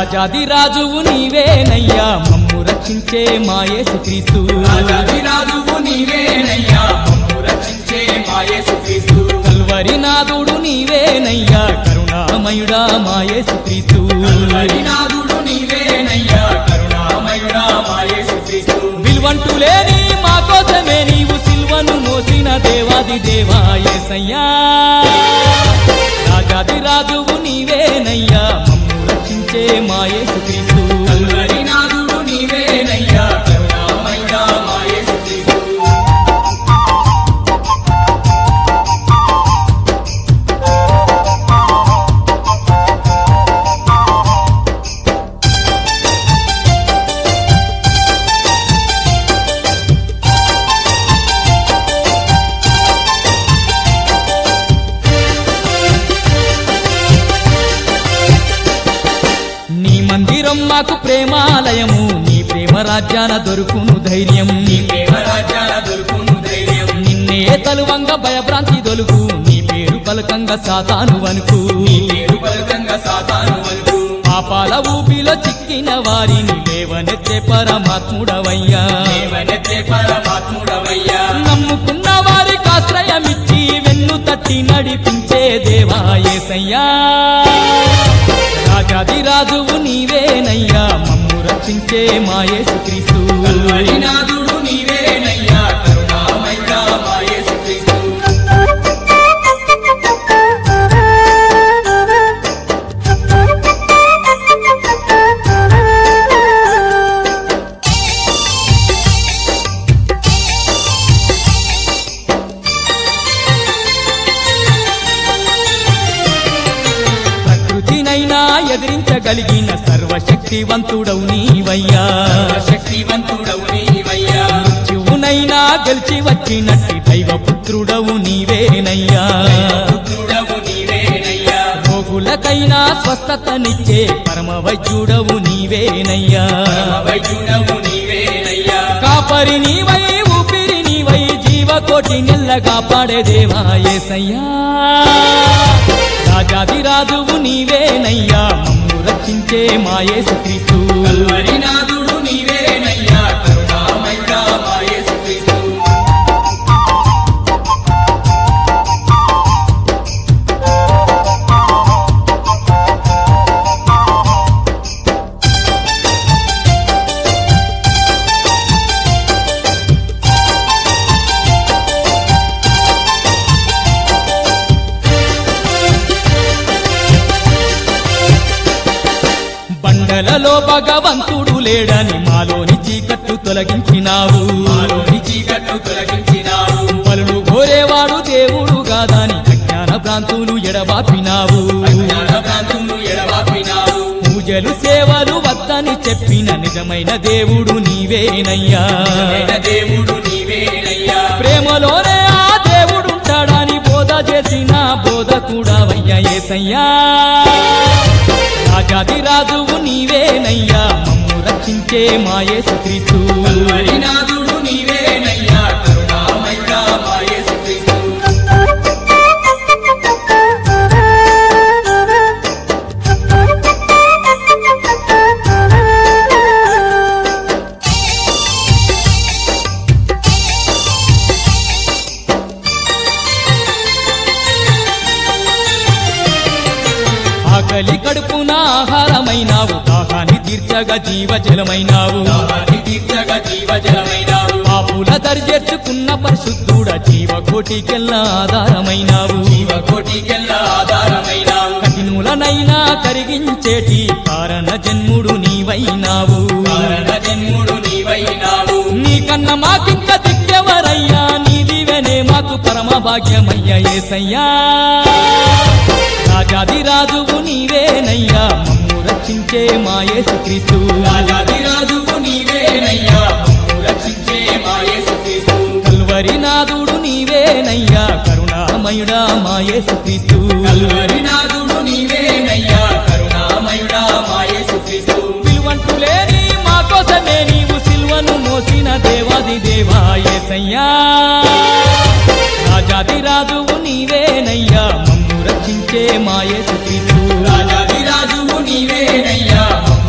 రాజాది రాజువు నీవేనయ్యా మమ్ము రక్షించే మాయేసు క్రీస్తు రాజాదిరాజువు నీవేనయ్యా మమ్ము రక్షించే మా యేసుక్రీస్తు కల్వరి నాదుడు నీవేనయ్యా కరుణామయుడా మాయేసు క్రీస్తు హరినాథుడు నీవేనయ్యా కరుణామయుడా మా యేసుక్రీస్తు విల్వంటు లేని మా కోసమే నీవు సిల్వను మోసిన దేవాది దేవా యేసయ్యా రాజాది రాజువు నీవేనయ్యా మమ్ము రక్షించే మాయేసు క్రీస్తు హరినాథుడు నీవేనయ్యా కరుణామయుడా మా యేసుక్రీస్తు నీ మందిరం మాకు ప్రేమాలయము నీ ప్రేమ రాజ్యాన దొరుకును ధైర్యం నీ ప్రేమ రాజ్యాల దొరుకును ధైర్యం నిన్నే తలువంగ భయభ్రాంతి దొలుకు నీ పేరు పలకంగా సాతాను వనుకు నీ పేరు పలకంగా సాతాను వరకు పాపాల ఊపిలో చిక్కిన వారిని లేవనెత్తే పరమాత్ముడవయ్యా దేవనెత్తే పరమాత్ముడవయ్యా నమ్ముకున్న వారికి ఆశ్రయమిచ్చి వెన్ను తట్టి నడిపించే దేవా యేసయ్యా రాజాది రాజువు నీవేనయ్యా మమ్ము రక్షించే మా యేసుక్రీస్తు హరినాథుడు నీవేనయ్యా కరుణామయుడా మా యేసుక్రీస్తు ప్రకృతినైనా ఎదిరించగలిగిన సర్వశక్తివంతుడవు నీవయ్యా శక్తివంతుడవు నీవయ్యా శివునైనా గెలిచి వచ్చినట్టి దైవపుత్రుడవు నీవేనయ్యా పుత్రుడవు నీవేనయ్యా రోగులకైనా స్వస్థతనిచ్చే పరమ వైద్యుడవు నీవేనయ్యా వైద్యుడవు నీవేనయ్యా కాపరి నీవై ఊపిరి నీవై జీవకోటి నెల్లగా పాడే దేవా యేసయ్యా రాజాది రాజువు నీవేనయ్యా మమ్ము రక్షించే మా యేసుక్రీస్తు హరినాథుడు నీవేనయ్యా కరుణామయుడా మా యేసుక్రీస్తు బండలలో భగవంతుడు లేడని మాలోని చీకట్లు తొలగించినావు మాలోని చీకట్లు తొలగించినావు పలులు కోరేవాడు దేవుడు కాదని అజ్ఞాన భ్రాంతులు ఎడబాపినావు అజ్ఞాన భ్రాంతులు ఎడబాపినావు పూజలు సేవలు వద్దని చెప్పిన నిజమైన దేవుడు నీవేనయ్యా నిజమైన దేవుడు నీవేనయ్యా ప్రేమలోనే ఆ దేవుడుంటాడని బోధ చేసిన బోధ కూడా వయ్యా ఏసయ్యా రాజాది రాజువు నీవేనయ్యా మమ్ము రక్షించే మా యేసుక్రీస్తు హరినాథుడు నీవేనయ్యా కరుణామయుడా మా యేసుక్రీస్తు ఆకలి కడుపున ఆహారమైనావు దాహాన్ని తీర్చగా జీవజలమైనావు దాహాన్ని తీర్చగా జీవజలమైనావు పాపుల దర్జెర్చుకున్న పరిశుద్ధుడ జీవకోటికెల్లా ఆధారమైనావు జీవకోటికెల్లా ఆధారమైనావు కఠినులనైనా కరిగించేటి కారణ జన్ముడు నీవైనావు కారణ జన్ముడు నీవైనావు నీకన్న మాకింక దిక్కెవరయ్యా నీ దివెనే మాకు పరమ భాగ్యమయ్యా ఏసయ్యా రాజాది రాజువు నీవేనయ్యా మమ్ము రక్షించే మా యేసుక్రీస్తు రాజాదిరాజువు నీవేనయ్యా మమ్ము రక్షించే మా యేసుక్రీస్తు కల్వరి నాదుడు నీవేనయ్యా కరుణామయుడా మా యేసుక్రీస్తు కల్వరినాథుడు నీవేనయ్యా కరుణామయుడా మా యేసుక్రీస్తు విలువంటు లేని మా కోసమే నీవు సిల్వను మోసిన దేవాది దేవా యేసయ్యా రాజాది రాజువు నీవేనయ్యా మమ్ము రక్షించే మా యేసుక్రీస్తు రాజాదిరాజువు నీవేనయ్యా మమ్ము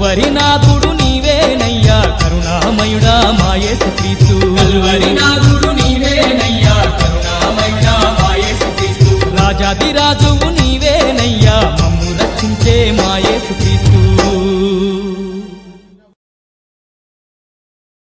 కలువరినాథుడు నీవేనయ్యా కరుణామయుడా మాయేసు క్రీస్తు కల్వరినాథుడు నీవేనయ్యా కరుణామయుడా మాయేసు క్రీస్తు రాజాదిరాజువు